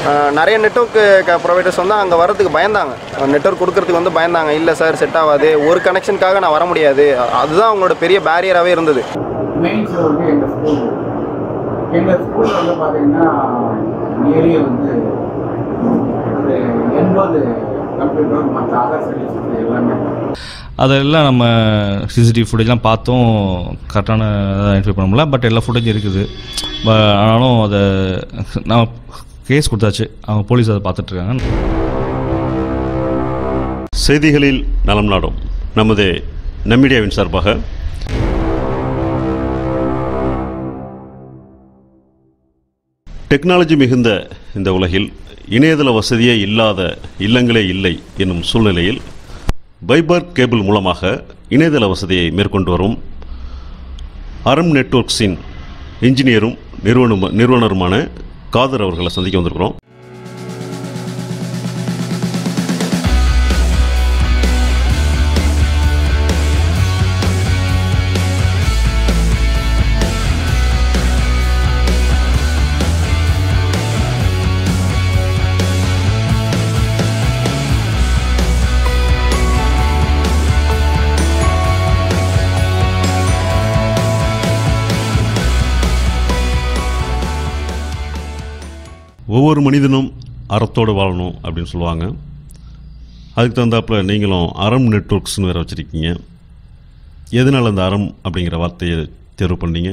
அஹ், நிறைய network providers வந்து அங்கே வரதுக்கு பயந்தாங்க நெட்ஒர்க் கொடுக்கறதுக்கு வந்து பயந்தாங்க இல்லை சார் செட் ஆகாது ஒரு கனெக்ஷனுக்காக நான் வர முடியாது அதுதான் அவங்களோட பெரிய பேரியராகவே இருந்தது மெயின்ஸ் வந்து எங்கள் ஸ்கூல் எங்கள் ஸ்கூலில் வந்து பார்த்தீங்கன்னா நியர்லி வந்து ஒரு எண்பது கம்ப்யூட்டர் மற்ற அதர் சர்வீசஸ் எல்லாமே அதெல்லாம் நம்ம சிசிடிவி ஃபுட்டேஜ்லாம் பார்த்தும் கரெக்டான ஐடென்டிஃபை பண்ண முடியல பட் எல்லா ஃபுட்டேஜும் இருக்குது ப- ஆனாலும் அதை நான் கேஸ் கொடுத்தாச்சு அவங்க போலீஸ் அதை பார்த்துட்ருக்காங்க செய்திகளில் நலம் நாடும் நமது நம்மீடியாவின் சார்பாக டெக்னாலஜி மிகுந்த இந்த உலகில் இணையதள வசதியே இல்லாத இல்லங்களே இல்லை என்னும் சூழ்நிலையில் பைபர் கேபிள் மூலமாக இணையதள வசதியை மேற்கொண்டு வரும் அரம் நெட்வொர்க்ஸின் இன்ஜினியரும் நிறுவனம் நிறுவனருமான காதர் அவர்களை சந்திக்க வந்திருக்கிறோம் ஒவ்வொரு மனிதனும் அறத்தோடு வாழணும் அப்படின்னு சொல்லுவாங்க அதுக்கு தகுந்தாப்புல நீங்களும் அறம் நெட்வொர்க்ஸ்னு வேறு வச்சுருக்கீங்க எதனால் அந்த அறம் அப்படிங்கிற வார்த்தையை தேர்வு பண்ணீங்க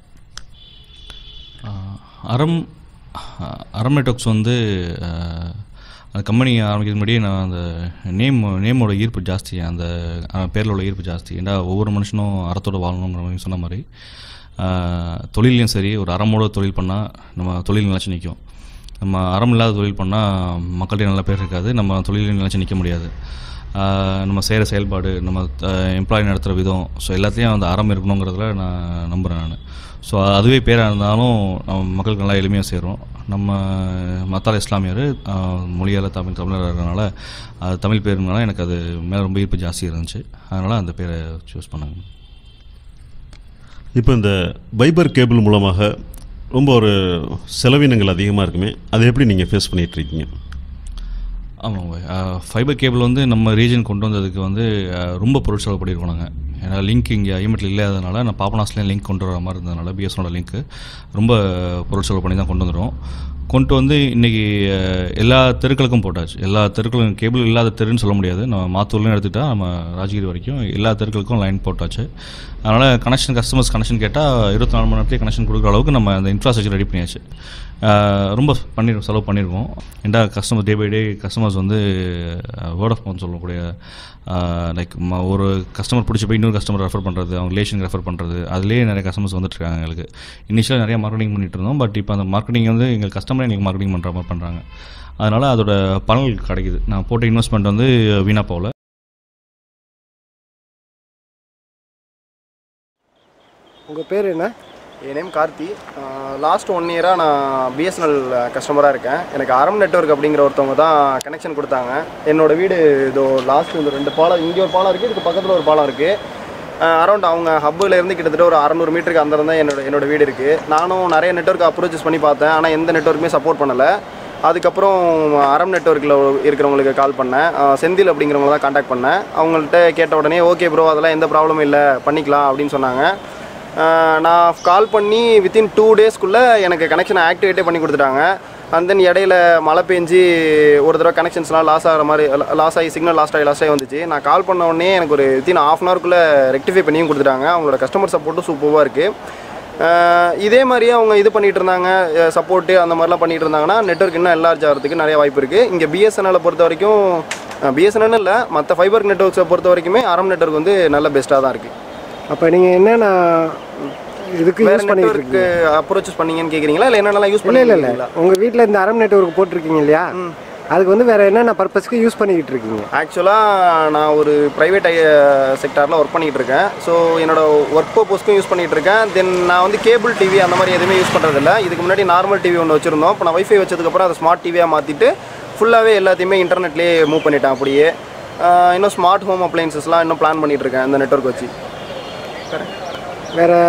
அறம் அறம் நெட்ஒர்க்ஸ் வந்து அஹ், அந்த கம்பெனி ஆரம்பிக்கிறது முன்னாடியே நான் அந்த நேம் நேமோட ஈர்ப்பு ஜாஸ்தி அந்த அஹ், பேரில் உள்ள ஈர்ப்பு ஜாஸ்தி ஏன்னா ஒவ்வொரு மனுஷனும் அறத்தோடு வாழணுங்கிற மாதிரி சொன்ன மாதிரி அஹ், தொழில்லையும் சரி ஒரு அறமோட தொழில் பண்ணால் நம்ம தொழில் நிலச்சி நிற்கும் நம்ம அறம் இல்லாத தொழில் பண்ணால் மக்கள்கிட்ட நல்ல பேர் இருக்காது நம்ம தொழிலையும் நிலச்சி நிற்க முடியாது ஆஹ் நம்ம செய்கிற செயல்பாடு நம்ம எம்ப்ளாயி நடத்துகிற விதம் ஸோ எல்லாத்தையும் அந்த அறம் இருக்கணுங்கிறதுல நான் நம்புகிறேன் நான் ஸோ அதுவே பேராக இருந்தாலும் நம்ம மக்களுக்கு நல்லா எளிமையாக சேரும் நம்ம மத்தால இஸ்லாமியர் ஆஹ் மொழியால் தமிழ் தமிழர் இருக்கிறனால அது தமிழ் பேருனால எனக்கு அது மேலே ரொம்ப ஈர்ப்பு ஜாஸ்தி இருந்துச்சு அதனால் அந்த பேரை சூஸ் பண்ணேங்க இப்போ இந்த பைபர் கேபிள் மூலமாக ரொம்ப ஒரு செலவினங்கள் அதிகமாக இருக்குமே அதை எப்படி நீங்கள் ஃபேஸ் பண்ணிகிட்டு இருக்கீங்க ஆமாம் ஃபைபர் கேபிள் வந்து நம்ம ரீஜன் கொண்டு வந்ததுக்கு வந்து அஹ், ரொம்ப பொருட்செலவு பண்ணியிருக்கோம் நாங்கள் ஏன்னா லிங்க் இங்கே ஐமெட்டில் இல்லாதனால நான் பாபநாஸ்லேயும் லிங்க் கொண்டு வர மாதிரி இருந்ததுனால பிஎஸ்னோட லிங்க்கு ரொம்ப பொருட்செலவு பண்ணி தான் கொண்டு வந்துடும் கொண்டு வந்து இன்றைக்கி எல்லா தெருக்களுக்கும் போட்டாச்சு எல்லா தெருக்களும் கேபிள் இல்லாத தெருன்னு சொல்ல முடியாது நம்ம மாத்தூர்லையும் எடுத்துகிட்டா நம்ம ராஜகிரி வரைக்கும் எல்லா தெருக்களுக்கும் லைன் போட்டாச்சு அதனால் கனெக்ஷன் கஸ்டமர்ஸ் கனெக்ஷன் கேட்டால் இருபத்தி நாலு மணி நேரத்துலேயே கனெக்ஷன் கொடுக்குற அளவுக்கு நம்ம அந்த இன்ஃப்ராஸ்ட்ரக்சர் ரெடி பண்ணியாச்சு ஆஹ் ரொம்ப பண்ணி செலவு பண்ணியிருக்கோம் ஏன்டா customer day by day customers வந்து வேர்ட் ஆஃப் மவுத் சொல்லக்கூடிய லைக் ஒரு கஸ்டமர் பிடிச்சி போய் இன்னொரு கஸ்டமர் ரெஃபர் பண்ணுறது அவங்க ரிலேஷன் ரெஃபர் பண்ணுறது அதுலேயே நிறைய கஸ்டமர்ஸ் வந்துட்டுருக்காங்க எங்களுக்கு இனிஷியலாக நிறைய மார்க்கெட்டிங் பண்ணிட்டு இருந்தோம் பட் இப்போ அந்த மார்க்கெட்டிங் வந்து எங்கள் கஸ்டமர் எங்களுக்கு மார்க்கெட்டிங் பண்ணுற மாதிரி பண்ணுறாங்க அதனால் அதோட பலன் கிடைக்குது நான் போட்ட இன்வெஸ்ட்மெண்ட் வந்து வீணாக போகல உங்கள் பேர் என்ன என் நேம் கார்த்தி லாஸ்ட் ஒன் இயராக நான் பிஎஸ்என்எல் கஸ்டமராக இருக்கேன் எனக்கு அரம் நெட்வொர்க் அப்படிங்கிற ஒருத்தவங்க தான் கனெக்ஷன் கொடுத்தாங்க என்னோட வீடு இதோ லாஸ்ட் இந்த ரெண்டு பாலம் இங்கே ஒரு பாலம் இருக்குது இதுக்கு பக்கத்தில் ஒரு பாலம் இருக்குது அரௌண்ட் அவங்க ஹப்பில் இருந்து கிட்டத்தட்ட ஒரு அறநூறு மீட்டருக்கு அந்த தான் என்னோட என்னோட வீடு இருக்குது நானும் நிறைய நெட்வொர்க் அப்ரோச்சஸ் பண்ணி பார்த்தேன் ஆனால் எந்த நெட்வொர்க்குமே சப்போர்ட் பண்ணலை அதுக்கப்புறம் அறம் நெட்வொர்க்கில் இருக்கிறவங்களுக்கு கால் பண்ணேன் அஹ் செந்தில் அப்படிங்கிறவங்கள தான் காண்டாக்ட் பண்ணேன் அவங்கள்ட்ட கேட்ட உடனே ஓகே ப்ரோ அதெல்லாம் எந்த ப்ராப்ளமும் இல்லை பண்ணிக்கலாம் அப்படின்னு சொன்னாங்க அஹ் நான் கால் பண்ணி வித்தின் டூ டேஸ்க்குள்ளே எனக்கு கனெக்ஷனை ஆக்டிவேட்டே பண்ணி கொடுத்துட்டாங்க அண்ட் தென் இடையில மழை பெஞ்சு ஒரு தடவை கனெக்ஷன்ஸ்லாம் லாஸ் ஆகிற மாதிரி லாஸ் ஆகி சிக்னல் லாஸ்ட் ஆகி லாஸ் ஆகி வந்துச்சு நான் கால் பண்ண உடனே எனக்கு ஒரு வித்தின் ஆஃப் அன் ஹவருக்குள்ளே ரெக்டிஃபை பண்ணியும் கொடுத்துட்டாங்க அவங்களோட கஸ்டமர் சப்போர்ட்டும் சூப்பராக இருக்குது இதே மாதிரியே அவங்க இது பண்ணிட்டு இருந்தாங்க சப்போர்ட்டு அந்த மாதிரிலாம் பண்ணிட்டு இருந்தாங்கன்னா நெட்வொர்க் இன்னும் என்லார்ஜ் ஆகிறதுக்கு நிறைய வாய்ப்பு இருக்குது இங்கே பிஎஸ்என்எல்லை பொறுத்த வரைக்கும் பிஎஸ்என்எல் இல்லை மற்ற ஃபைபர் நெட்வொர்க்ஸை பொறுத்த வரைக்குமே அரம் நெட்வொர்க் வந்து நல்ல பெஸ்ட்டாக தான் இருக்குது அப்போ நீங்கள் என்னென்ன இதுக்கு வேற யூஸ் பண்ணிட்டு நெட்வொர்க் இருக்கீங்க அப்ரோச்சஸ் பண்ணீங்கன்னு கேக்குறீங்களா இல்ல என்னென்னலாம் யூஸ் இல்லை இல்லை இல்லை பண்ணீங்களா உங்கள் வீட்டில் இந்த அரம் நெட்வொர்க் போட்டிருக்கீங்க இல்லையா அதுக்கு வந்து வேறு என்னென்ன பர்பஸ்க்கு யூஸ் பண்ணிக்கிட்டு இருக்கீங்க ஆக்சுவலாக நான் ஒரு ப்ரைவேட் செக்டாரில் ஒர்க் பண்ணிகிட்டு இருக்கேன் ஸோ என்னோட ஒர்க் பர்பஸ்க்கும் யூஸ் பண்ணிகிட்டு இருக்கேன் தென் நான் வந்து கேபிள் டிவி அந்த மாதிரி எதுவுமே யூஸ் பண்ணுறதில்ல இதுக்கு முன்னாடி நார்மல் டிவி ஒன்று வச்சுருந்தோம் இப்போ நான் வைஃபை வச்சதுக்கப்புறம் அதை ஸ்மார்ட் டிவியாக மாற்றிட்டு ஃபுல்லாகவே எல்லாத்தையுமே இன்டர்நெட்லேயே மூவ் பண்ணிட்டேன் அப்படியே ஆஹ் இன்னும் ஸ்மார்ட் ஹோம் அப்ளைன்சஸ்லாம் இன்னும் பிளான் பண்ணிகிட்டு இருக்கேன் இந்த நெட்வொர்க் வச்சு வேறு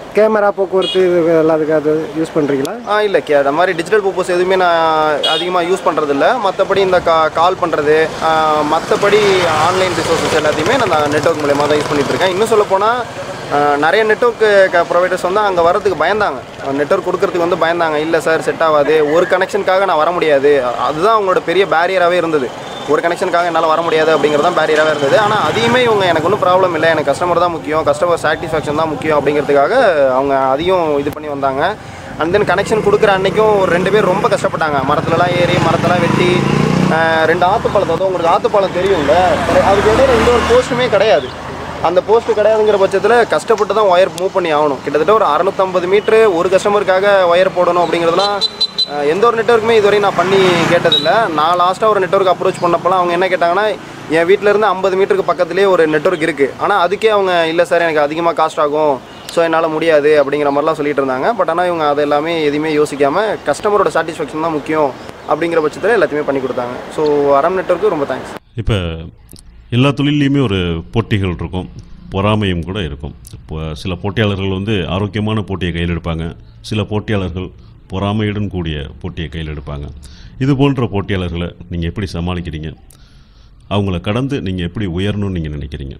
கேமரா போக்குவரத்து இது எல்லாத்துக்கும் அது யூஸ் பண்ணுறீங்களா ஆ இல்லை கே அந்த மாதிரி டிஜிட்டல் பர்பஸ் எதுவுமே நான் அதிகமாக யூஸ் பண்ணுறதில்ல மற்றபடி இந்த கா கால் பண்ணுறது மற்றபடி ஆன்லைன் ரிசோர்ஸஸ் எல்லாத்தையுமே நான் நெட்ஒர்க் மூலயமா தான் யூஸ் பண்ணிட்டு இருக்கேன் இன்னும் சொல்லப்போனால் நிறைய நெட்ஒர்க் ப்ரொவைடர்ஸ் வந்து அங்கே வரதுக்கு பயந்தாங்க நெட்ஒர்க் கொடுக்கறதுக்கு வந்து பயந்தாங்க இல்லை சார் செட் ஆகாது ஒரு கனெக்ஷனுக்காக நான் வர முடியாது அதுதான் அவங்களோட பெரிய பேரியராகவே இருந்தது ஒரு கனெக்ஷனுக்காக என்னால் வர முடியாது அப்படிங்கிறது தான் பேரியராகவே இருந்தது ஆனால் அதையுமே இவங்க எனக்கு ஒன்றும் ப்ராப்ளம் இல்லை எனக்கு கஸ்டமர் தான் முக்கியம் கஸ்டமர் சாட்டிஸ்ஃபேக்ஷன் தான் முக்கியம் அப்படிங்கிறதுக்காக அவங்க அதையும் இது பண்ணி வந்தாங்க அண்ட் தென் கனெக்ஷன் கொடுக்குற அன்னைக்கும் ஒரு ரெண்டு பேர் ரொம்ப கஷ்டப்பட்டாங்க மரத்துலலாம் ஏறி மரத்தெல்லாம் வெட்டி அஹ், ரெண்டு ஆத்துப்பாலத்தை வந்து உங்களுக்கு ஆத்துப்பாலம் தெரியும்ல அதுக்கு இடையில எந்த ஒரு போஸ்ட்டுமே கிடையாது அந்த போஸ்ட் கிடையாதுங்கிற பட்சத்தில் கஷ்டப்பட்டு தான் ஒயர் மூவ் பண்ணி ஆகணும் கிட்டத்தட்ட ஒரு அறநூற்றம்பது மீட்ரு ஒரு கஸ்டமருக்காக ஒயர் போடணும் அப்படிங்கிறதுலாம் அஹ், எந்த ஒரு நெட்ஒர்க்குமே இதுவரை நான் பண்ணி கேட்டதில்லை நான் லாஸ்ட்டாக ஒரு நெட்ஒர்க் அப்ரோச் பண்ணப்போலாம் அவங்க என்ன கேட்டாங்கன்னா என் வீட்டில் இருந்து ஐம்பது மீட்டருக்கு பக்கத்துலேயே ஒரு நெட்ஒர்க் இருக்குது ஆனால் அதுக்கே அவங்க இல்லை சார் எனக்கு அதிகமாக காஸ்ட் ஆகும் ஸோ என்னால் முடியாது அப்படிங்கிற மாதிரிலாம் சொல்லிட்டு இருந்தாங்க பட் ஆனால் இவங்க அது எல்லாமே எதுவுமே யோசிக்காமல் கஸ்டமரோட சாட்டிஸ்ஃபேக்ஷன் தான் முக்கியம் அப்படிங்கிற பட்சத்தில் எல்லாத்தையுமே பண்ணி கொடுத்தாங்க ஸோ அரம் நெட்ஒர்க்கு ரொம்ப தேங்க்ஸ் இப்போ எல்லா தொழில்லையுமே ஒரு போட்டிகள் இருக்கும் பொறாமையும் கூட இருக்கும் இப்போ சில போட்டியாளர்கள் வந்து ஆரோக்கியமான போட்டியை கையில் எடுப்பாங்க சில போட்டியாளர்கள் பொறாமையுடன் கூடிய போட்டியை கையில் எடுப்பாங்க இது போன்ற போட்டியாளர்களை நீங்கள் எப்படி சமாளிக்கிறீங்க அவங்கள கடந்து நீங்கள் எப்படி உயரணும்னு நீங்கள் நினைக்கிறீங்க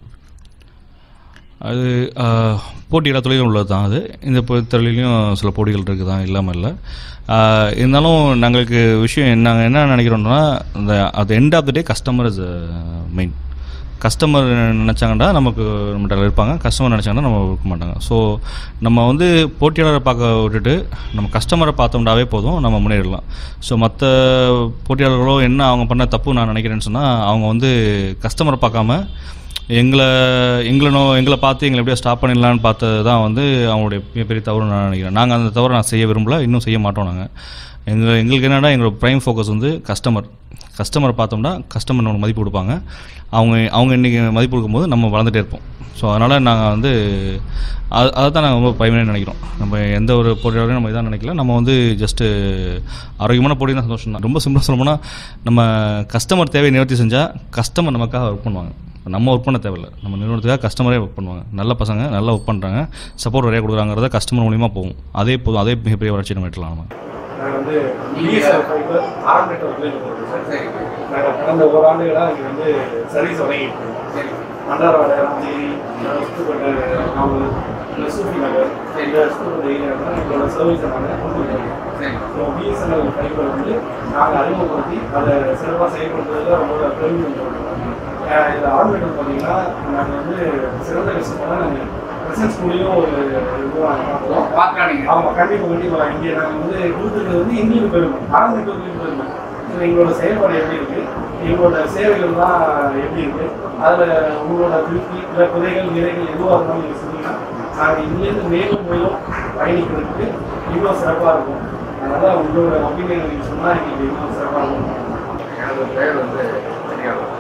அது ஆஹ், போட்டி எல்லா தொழிலும் உள்ளது தான் அது இந்த பொ- தொழிலையும் சில போட்டிகள் இருக்குது தான் இல்லாமல் இல்லை ஆஹ், இருந்தாலும் நாங்களுக்கு விஷயம் நாங்கள் என்ன நினைக்கிறோம்னா இந்த அது end of the day customer is main customer நினச்சாங்கன்னா நமக்கு நம்மகிட்ட இருப்பாங்க கஸ்டமர் நினச்சாங்கன்னா நம்ம இருக்க மாட்டாங்க ஸோ நம்ம வந்து போட்டியாளரை பார்க்க விட்டுட்டு நம்ம கஸ்டமரை பார்த்தோம்னாவே போதும் நம்ம முன்னேறலாம் ஸோ மற்ற போட்டியாளர்களோ என்ன அவங்க பண்ண தப்பு நான் நினைக்கிறேன்னு சொன்னால் அவங்க வந்து கஸ்டமரை பார்க்காம எங்களை எங்களை நோ எங்களை பார்த்து எங்களை எப்படியா ஸ்டாப் பண்ணிடலான்னு பார்த்தது தான் வந்து அவங்களுடைய மிகப்பெரிய தவறு நான் நினைக்கிறேன் நாங்கள் அந்த தவறை நான் செய்ய விரும்பல இன்னும் செய்ய மாட்டோம் நாங்கள் எங்கள் எங்களுக்கு என்னன்னா எங்களோட ப்ரைம் ஃபோக்கஸ் வந்து கஸ்டமர் கஸ்டமரை பார்த்தோம்னா கஸ்டமர் நமக்கு மதிப்பு கொடுப்பாங்க அவங்க அவங்க இன்றைக்கி மதிப்பு கொடுக்கும்போது நம்ம வளர்ந்துட்டே இருப்போம் ஸோ அதனால் நாங்கள் வந்து அது அதை தான் நாங்கள் ரொம்ப பயமே நினைக்கிறோம் நம்ம எந்த ஒரு போட்டியாளரையும் நம்ம இதான் நினைக்கல நம்ம வந்து ஜஸ்ட்டு ஆரோக்கியமான போட்டி தான் சந்தோஷம் தான் ரொம்ப சிம்பிளாக சொல்லணும்னா நம்ம கஸ்டமர் தேவையை நிவர்த்தி செஞ்சால் கஸ்டமர் நமக்காக ஒர்க் பண்ணுவாங்க நம்ம ஒர்க் பண்ண தேவையில்ல நம்ம நிறுவனத்துக்காக கஸ்டமரே ஒர்க் பண்ணுவாங்க நல்ல பசங்க நல்லா ஒர்க் பண்ணுறாங்க சப்போர்ட் நிறைய கொடுக்குறாங்கிறத கஸ்டமர் மூலியமா போகும் அதே போதும் அதே மிகப்பெரிய வளர்ச்சி நம்ம எட்டலாம் நம்ம நாங்கள் வந்து பிஎஸ்எல் ஃபைபர் ஆரம் நெட்ஒர்க்கில் இருக்கோம் சார் நாங்கள் கடந்த ஒரு ஆண்டுகளாக இங்கே வந்து சர்வீஸ் வழங்கிட்டு இருக்கோம் மண்டாரவாடை ராமகிரி சுத்துக்கோட்டை நாமல் இல்லை சூஃபி நகர் இந்த சுத்துக்கோட்டை ஏரியாவில் எங்களோட சர்வீஸை நாங்கள் கொண்டு வரோம் ஸோ பிஎஸ்என்எல் ஃபைபர் வந்து நாங்கள் அறிமுகப்படுத்தி அதை சிறப்பாக செயல்படுத்துறதுல ரொம்ப பெருமை கொள்கிறோம் இந்த ஆரம் நெட்ஒர்க் பார்த்தீங்கன்னா நாங்கள் வந்து சிறந்த கஷ்டமாக நாங்கள் ப்ரெசன்ஸ் மூலியம் ஒரு இதுவாக பார்க்குறோம் பார்க்கறானீங்க ஆமாம் கண்டிப்பாக கண்டிப்பாக இங்கே நாங்கள் வந்து கொடுத்துருக்கிறது வந்து எங்களுக்கு பெருமை ஆரம்பிக்கிறதுக்கு பெருமை ஸோ எங்களோட செயல்பாடு எப்படி இருக்குது எங்களோட சேவைகள் தான் எப்படி இருக்குது அதில் உங்களோட திருப்தி இல்லை குறைகள் நிறைகள் எதுவாக இருந்தாலும் நீங்கள் சொன்னீங்கன்னா நாங்கள் இங்கேருந்து மேலும் மேலும் பயணிக்கிறதுக்கு இன்னும் சிறப்பாக இருக்கும் அதனால் உங்களோட ஒப்பீனியன் நீங்கள் சொன்னால் எங்களுக்கு இன்னும் சிறப்பாக இருக்கும் எனது பெயர் வந்து பெரியாளர்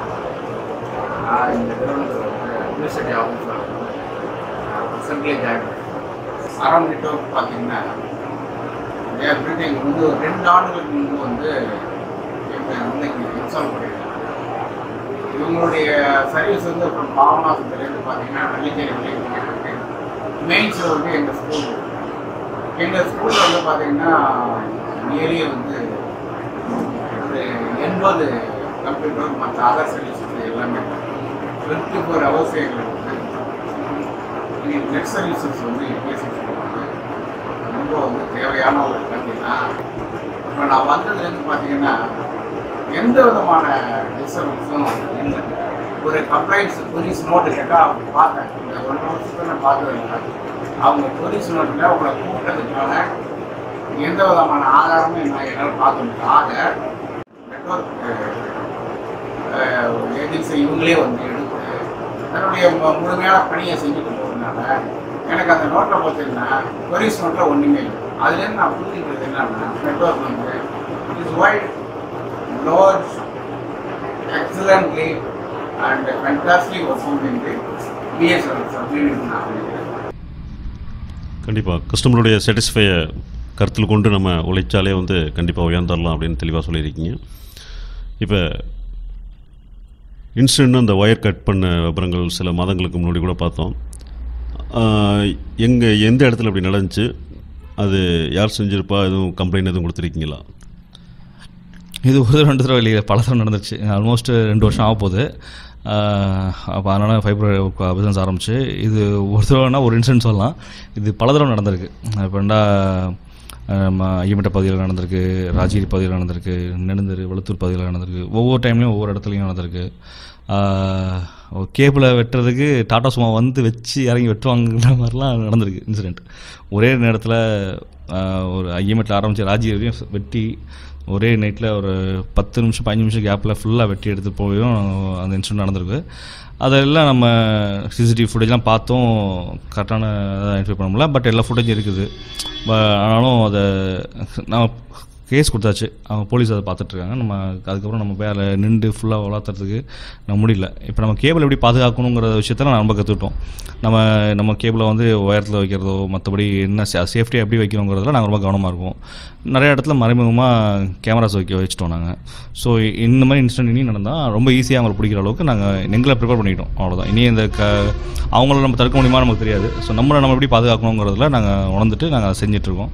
நான் இந்த நிறுவனத்தில் வந்து யூனிவர்சிட்டி ஆஃபீஸில் ரிசென்ட்லி ஜாயின் அறம் நெட்ஒர்க் பார்த்தீங்கன்னா எவ்ரிதிங் வந்து ஒரு ரெண்டு ஆண்டுகளுக்கு முன்பு வந்து எங்க வந்து இங்கே இன்ஸ்டால் பண்ணியிருக்காங்க இவங்களுடைய சர்வீஸ் வந்து அப்புறம் பாவனாசத்துலேருந்து பார்த்தீங்கன்னா வெள்ளிச்சேரி வரைக்கும் மெயின்ஸில் வந்து எங்கள் ஸ்கூல் எங்கள் ஸ்கூலில் வந்து பார்த்தீங்கன்னா நியர்லி வந்து ஒரு எண்பது கம்ப்யூட்டர் மற்ற அதர் சர்வீசஸ் எல்லாமே டுவெண்ட்டி ஃபோர் ஹவர்ஸ் எங்களுக்கு வந்து நெட் சர்வீசஸ் வந்து பேசிட்டு வந்து ரொம்ப வந்து தேவையான ஒரு கல்வி தான் இப்போ நான் வந்ததுலேருந்து பார்த்தீங்கன்னா எந்த விதமான டிஸ்டர்பன்ஸும் இல்லை ஒரு கம்ப்ளைண்ட்ஸ் போலீஸ் நோட்டு கேட்டால் பார்த்தேன் இந்த ஒன் வருஷத்துல நான் பார்த்தது இல்லை அவங்க போலீஸ் நோட்டில் அவங்கள கூப்பிட்டதுக்கான எந்த விதமான ஆதாரமும் நான் என்னால் பார்க்க முடியல ஆக நெட்ஒர்க் ஏஜென்சி இவங்களே வந்து எடுத்து தன்னுடைய மு- முழுமையான பணியை செஞ்சுட்டு போகிறதுனால எனக்கு அந்த நோட்டில் பார்த்தீங்கன்னா போலீஸ் நோட்டில் ஒன்றுமே இல்லை அதுலேருந்து நான் புரிஞ்சுக்கிறது என்னன்னா நெட்ஒர்க் வந்து is wide large, excellently and fantastic performed in the BSNL subunit நான் நினைக்கிறேன் கண்டிப்பாக கஸ்டமருடைய சாட்டிஸ்ஃபையை கருத்தில் கொண்டு நம்ம உழைச்சாலே வந்து கண்டிப்பாக உயர்ந்துடலாம் அப்படின்னு தெளிவாக சொல்லியிருக்கீங்க இப்போ இன்ஸ்டன்ட் அந்த ஒயர் கட் பண்ண விவரங்கள் சில மாதங்களுக்கு முன்னாடி கூட பார்த்தோம் எங்கே எந்த இடத்துல அப்படி நடந்துச்சு அது யார் செஞ்சிருப்பா எதுவும் கம்ப்ளைண்ட் எதுவும் கொடுத்துருக்கீங்களா இது ஒரு தடவை ரெண்டு தடவை இல்லையே பல தடவை நடந்துருச்சு ஆல்மோஸ்ட் ரெண்டு வருஷம் ஆக போகுது அப்போ அதனால் ஃபைபர் பிஸ்னஸ் ஆரம்பிச்சு இது ஒரு தடவைனா ஒரு இன்சிடென்ட் சொல்லலாம் இது பல தடவை நடந்திருக்கு இப்போ ரெண்டா நம்ம ஐயம்பட்ட பகுதியில் நடந்திருக்கு ராஜகிரி பகுதியில் நடந்திருக்கு நெடுந்தரு வெளுத்தூர் பகுதியில் நடந்திருக்கு ஒவ்வொரு டைம்லையும் ஒவ்வொரு இடத்துலையும் நடந்திருக்கு கேபிளை வெட்டுறதுக்கு டாடா சும்மா வந்து வச்சு இறங்கி வெட்டுவாங்கிற மாதிரிலாம் நடந்திருக்கு இன்சிடெண்ட் ஒரே நேரத்தில் ஒரு ஐயமெட்டில் ஆரம்பித்த ராஜி வரையும் வெட்டி ஒரே நைட்டில் ஒரு பத்து நிமிஷம் பதினஞ்சு நிமிஷம் கேப்பில் ஃபுல்லாக வெட்டி எடுத்து போயும் அந்த இன்சிடென்ட் நடந்திருக்கு அதெல்லாம் நம்ம சிசிடிவி ஃபுட்டேஜ்லாம் பார்த்தோம் கரெக்டான ஐடென்டிஃபை பண்ண முடியல பட் எல்லா ஃபுட்டேஜும் இருக்குது ப- ஆனாலும் அதை நான் கேஸ் கொடுத்தாச்சு அவங்க போலீஸ் அதை பார்த்துட்ருக்காங்க நம்ம அதுக்கப்புறம் நம்ம போய் அதில் நின்று ஃபுல்லாக வளர்த்துறதுக்கு நம்ம முடியல இப்போ நம்ம கேபிள் எப்படி பாதுகாக்கணுங்கிற விஷயத்தில் நம்ம கற்றுக்கிட்டோம் நம்ம நம்ம கேபிளை வந்து உயரத்தில் வைக்கிறதோ மற்றபடி என்ன சேஃப்டியாக எப்படி வைக்கிறோங்கிறதுல நாங்கள் ரொம்ப கவனமாக இருக்கோம் நிறைய இடத்துல மறைமுகமாக கேமராஸ் வைக்க வச்சுட்டோம் நாங்கள் ஸோ இந்த மாதிரி இன்சிடென்ட் இனி நடந்தால் ரொம்ப ஈஸியாக அவங்களை பிடிக்கிற அளவுக்கு நாங்கள் எங்களை ப்ரிப்பேர் பண்ணிட்டோம் அவ்வளோதான் இனி இந்த க அவங்கள நம்ம தடுக்க முடியுமா நமக்கு தெரியாது ஸோ நம்மளை நம்ம எப்படி பாதுகாக்கணுங்கிறதுல நாங்கள் உணர்ந்துட்டு நாங்கள் செஞ்சிட்ருக்கோம்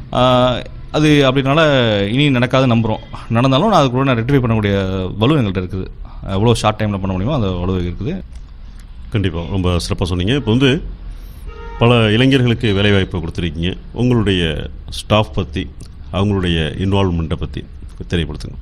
அது அப்படினால இனி நடக்காது நம்புகிறோம் நடந்தாலும் நான் அதுக்குள்ள நான் ரெக்டிஃபை பண்ணக்கூடிய வலு எங்கள்கிட்ட இருக்குது எவ்வளோ ஷார்ட் டைமில் பண்ண முடியுமோ அந்த வலு இருக்குது கண்டிப்பாக ரொம்ப சிறப்பாக சொன்னீங்க இப்போ வந்து பல இளைஞர்களுக்கு வேலைவாய்ப்பு கொடுத்துருக்கீங்க உங்களுடைய ஸ்டாஃப் பற்றி அவங்களுடைய இன்வால்மெண்ட்டை பற்றி தெரியப்படுத்துங்க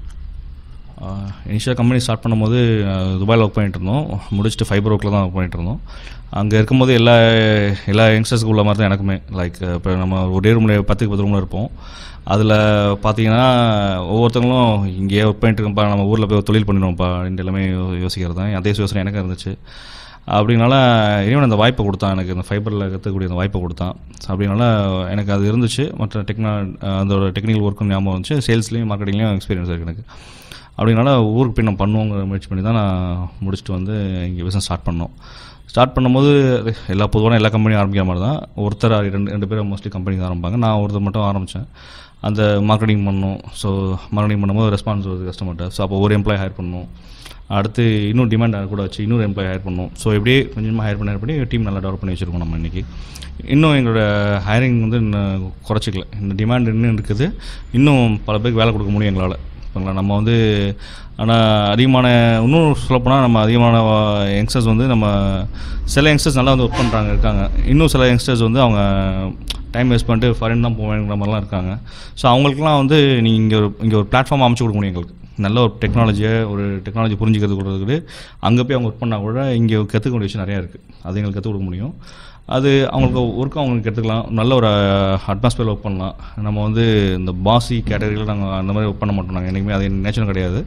இனிஷியல் கம்பெனி ஸ்டார்ட் பண்ணும்போது அஹ், துபாயில் ஒர்க் பண்ணிட்டு இருந்தோம் முடிச்சுட்டு ஃபைபர் ஒர்க்கில் தான் ஒர்க் பண்ணிட்டு இருந்தோம் அங்கே இருக்கும்போது எல்லா எல்லா யங்ஸ்டர்ஸ்க்கு உள்ள மாதிரி தான் எனக்குமே லைக் இப்போ நம்ம ஒரே ரூமில் பத்துக்கு பத்து ரூமில் இருப்போம் அதில் பார்த்தீங்கன்னா ஒவ்வொருத்தங்களும் இங்கேயே ஒர்க் பண்ணிட்டு இருக்கோம்ப்பா நம்ம ஊரில் போய் ஒரு தொழில் பண்ணிடுவோம்ப்பா அப்படின்ட்டு எல்லாமே யோ- யோசிக்கிறது தான் அதே யோசனை எனக்கு இருந்துச்சு அப்படினால இறைவன் அந்த வாய்ப்பை கொடுத்தான் எனக்கு இந்த ஃபைபரில் கற்றுக்கக்கூடிய அந்த வாய்ப்பை கொடுத்தான் அப்படினால எனக்கு அது இருந்துச்சு மற்ற டெக்னா அதோட டெக்னிக்கல் ஒர்க்கும் ஞாபகம் இருந்துச்சு சேல்ஸ்லேயும் மார்க்கெட்டிங்லேயும் எக்ஸ்பீரியன்ஸ் இருக்குது எனக்கு அப்படினால ஊருக்கு போய் நம்ம பண்ணுவோங்கிற முயற்சி பண்ணி தான் நான் முடிச்சுட்டு வந்து இங்கே பிஸ்னஸ் ஸ்டார்ட் பண்ணோம் ஸ்டார்ட் பண்ணும்போது எல்லா பொதுவான எல்லா கம்பெனியும் ஆரம்பிக்கிற மாதிரி தான் ஒருத்தர் ரெண்டு ரெண்டு பேரும் மோஸ்ட்லி கம்பெனி ஆரம்பிப்பாங்க நான் ஒருத்தர் மட்டும் ஆரம்பித்தேன் அந்த மார்க்கெட்டிங் பண்ணணும் ஸோ மார்க்கெட்டிங் பண்ணும்போது ரெஸ்பான்ஸ் வருது கஸ்டமர்கிட்ட ஸோ அப்போ ஒரு எம்ப்ளாய் ஹையர் பண்ணணும் அடுத்து இன்னும் டிமாண்ட் கூட வச்சு இன்னொரு எம்ப்ளாய் ஹையர் பண்ணணும் ஸோ இப்படியே கொஞ்சமாக ஹையர் பண்ணி hire பண்ணி டீம் நல்லா டெவலப் பண்ணி வச்சுருக்கோம் நம்ம இன்றைக்கி இன்னும் எங்களோட ஹையரிங் வந்து இன்னும் குறைச்சிக்கல இந்த டிமாண்ட் இன்னும் இருக்குது இன்னும் பல பேருக்கு வேலை கொடுக்க முடியும் எங்களால் இப்போங்களா நம்ம வந்து ஆனால் அதிகமான இன்னும் சொல்லப்போனால் நம்ம அதிகமான யங்ஸ்டர்ஸ் வந்து நம்ம சில யங்ஸ்டர்ஸ் நல்லா வந்து ஒர்க் பண்ணுறாங்க இருக்காங்க இன்னும் சில யங்ஸ்டர்ஸ் வந்து அவங்க டைம் வேஸ்ட் பண்ணிட்டு ஃபாரின் தான் போவேங்கிற மாதிரிலாம் இருக்காங்க ஸோ அவங்களுக்குலாம் வந்து நீங்கள் இங்கே ஒரு இங்கே ஒரு பிளாட்ஃபார்ம் அமைச்சு கொடுக்க முடியும் எங்களுக்கு நல்ல ஒரு டெக்னாலஜியை ஒரு டெக்னாலஜி புரிஞ்சுக்கிறது கொடுக்குறது அங்கே போய் அவங்க ஒர்க் பண்ணால் கூட இங்கே கற்றுக்க வேண்டிய விஷயம் நிறையா இருக்குது அது எங்களுக்கு கற்றுக் கொடுக்க முடியும் அது அவங்களுக்கு ஒர்க்கும் அவங்களுக்கு எடுத்துக்கலாம் நல்ல ஒரு அட்மாஸ்பியரில் ஒர்க் பண்ணலாம் நம்ம வந்து இந்த பாசி கேட்டகரியில் நாங்கள் அந்த மாதிரி ஒர்க் பண்ண மாட்டோம் நாங்கள் என்றைக்குமே அது நேச்சரும் கிடையாது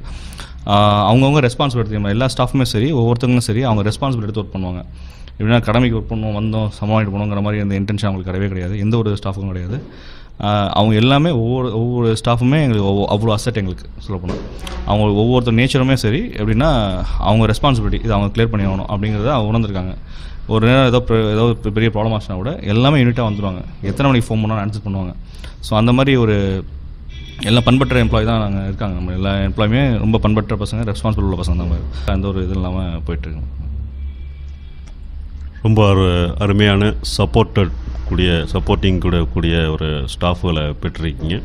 ஆஹ் அவங்கவங்க ரெஸ்பான்சிபிலிட்டி நம்ம எல்லா ஸ்டாஃபுமே சரி ஒவ்வொருத்தங்களும் சரி அவங்க ரெஸ்பான்சிபிலிட்டி எடுத்து ஒர்க் பண்ணுவாங்க எப்படின்னா கடமைக்கு ஒர்க் பண்ணணும் வந்தோம் சமாளிட்டு போகணுங்கிற மாதிரி அந்த இன்டென்ஷன் அவங்களுக்கு கிடையவே கிடையாது எந்த ஒரு ஸ்டாஃபுக்கும் கிடையாது ஆஹ் அவங்க எல்லாமே ஒவ்வொரு ஒவ்வொரு ஸ்டாஃபுமே எங்களுக்கு ஒவ்வொ- அவ்வளோ அசட் எங்களுக்கு சொல்லப்போனால் அவங்க ஒவ்வொருத்தர் நேச்சருமே சரி எப்படின்னா அவங்க ரெஸ்பான்சிபிலிட்டி இது அவங்க கிளியர் பண்ணி ஆகணும் அப்படிங்கிறத அவங்க உணர்ந்திருக்காங்க ஒரு நேரம் ஏதோ பெ- ஏதோ பெ- பெரிய ப்ராப்ளம் ஆச்சுன்னா கூட எல்லாமே யூனிட்டாக வந்துடுவாங்க எத்தனை மணிக்கு ஃபோன் பண்ணாலும் ஆன்சர் பண்ணுவாங்க ஸோ அந்த மாதிரி ஒரு எல்லாம் பண்பற்ற எம்ப்ளாய் தான் நாங்கள் இருக்காங்க நம்ம எல்லா எம்ப்ளாயுமே ரொம்ப பண்பற்ற பசங்க ரெஸ்பான்சிபிள் உள்ள பசங்க தான் நம்ம எந்த ஒரு இது இல்லாமல் போயிட்டுருக்கோம் ரொம்ப அரு அருமையான சப்போர்ட்டட் கூடிய சப்போர்ட்டிங் கூட கூடிய ஒரு ஸ்டாஃப்களை பெற்றிருக்கீங்க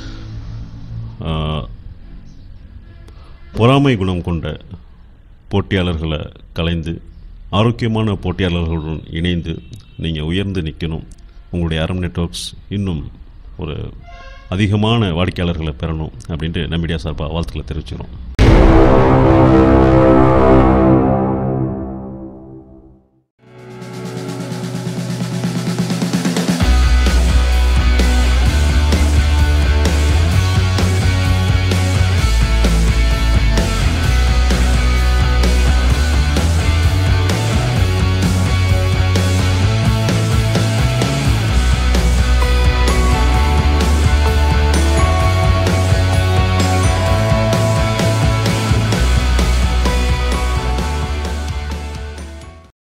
ஆஹ், பொறாமை குணம் கொண்ட போட்டியாளர்களை கலைந்து ஆரோக்கியமான போட்டியாளர்களுடன் இணைந்து நீங்கள் உயர்ந்து நிற்கணும் உங்களுடைய ஆரம் நெட்ஒர்க்ஸ் இன்னும் ஒரு அதிகமான வாடிக்கையாளர்களை பெறணும் அப்படின்ட்டு நம்மிடியா சார்பாக வாழ்த்துக்களை தெரிவிச்சுக்கிறோம்